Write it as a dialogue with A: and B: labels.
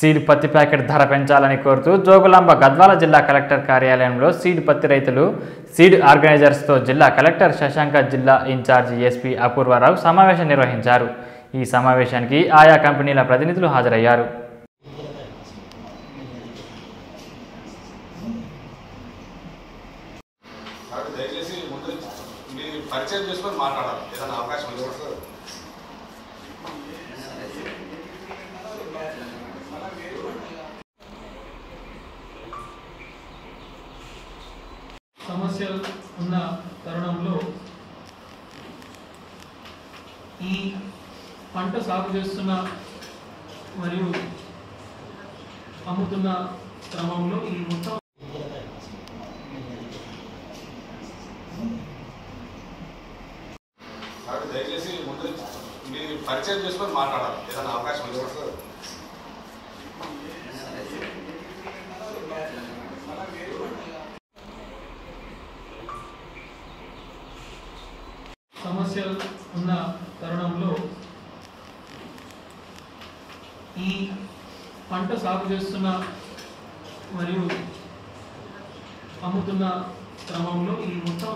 A: seed పత్తి packet ధర పెంచాలని కోరుతూ జోగులాంబ గద్వాల జిల్లా కలెక్టర్ కార్యాలయంలో సీడ్ పత్తి రైతులు సీడ్ ఆర్గనైజర్స్తో జిల్లా కలెక్టర్ శశాంక జిల్లా ఇన్ఛార్జ్ ఎస్పీ అపూర్వారావు సమావేశం నిర్వహించారు ఈ సమావేశానికి ఆయా కంపెనీల ప్రతినిధులు హాజరయ్యారు
B: కాబట్టి దయచేసి ముందు మీరు పరిచయం చేసుకొని మాట్లాడాలి ఏదైనా అవకాశం ఇవ్వచ్చు
C: సమస్యలు ఉన్న తరుణంలో ఈ పంట సాగు చేస్తున్న మరియు అమ్ముతున్న క్రమంలో ఈ మొత్తం
B: కాబట్టి దయచేసి ముందు మీరు పరిచయం చేసుకొని మాట్లాడాలి ఏదైనా అవకాశం ఇవ్వచ్చు
C: సమస్యలు ఉన్న తరుణంలో ఈ పంట సాగు చేస్తున్న మరియు అమ్ముతున్న క్రమంలో ఈ మొత్తం